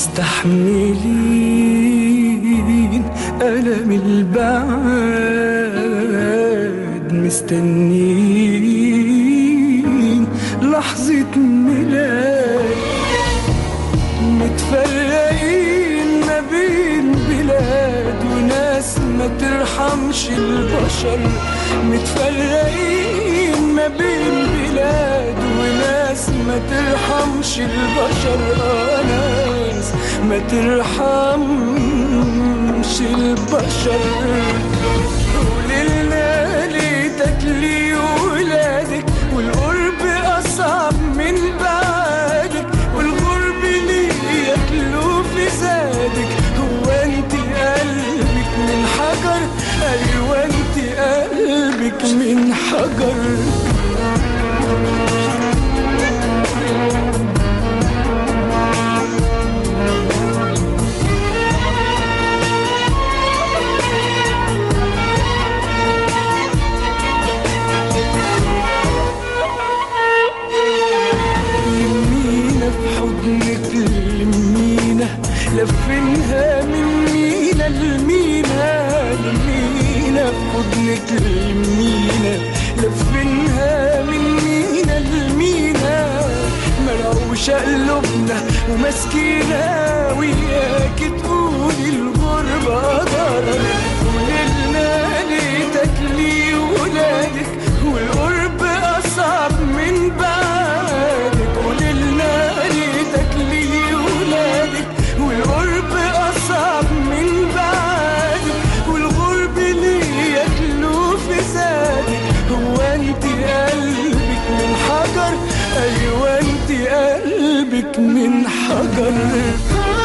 مستحملين ألم البعد مستنين لحظة ميلاد متفرقين ما بين بلاد وناس ما ترحمش البشر متفرقين ما بين بلاد وناس ما ترحمش البشر آه ناس ما ترحمش البشر قوللنا ليتك لي ولادك والقرب أصعب من بعدك والغرب ليه ياكلوا في زادك هو انت قلبك من حجر ايوه انت قلبك من حجر لمينا في حضنك لمينا لفينها من مينا لمينا لمينا في حضنك لمينا لفينها من مينا لمينا مروشة قلوبنا ومسكينة وياك تقولي الغربة ضرر قوللنا ليتك لي ولادك والقرب أصعب من بعدك قوللنا ليتك لي ولادك والقرب أصعب من بعدك والغرب ليه ياكلوا في زادك هو انت قلبك من حجر ايوه انت قلبك من حجر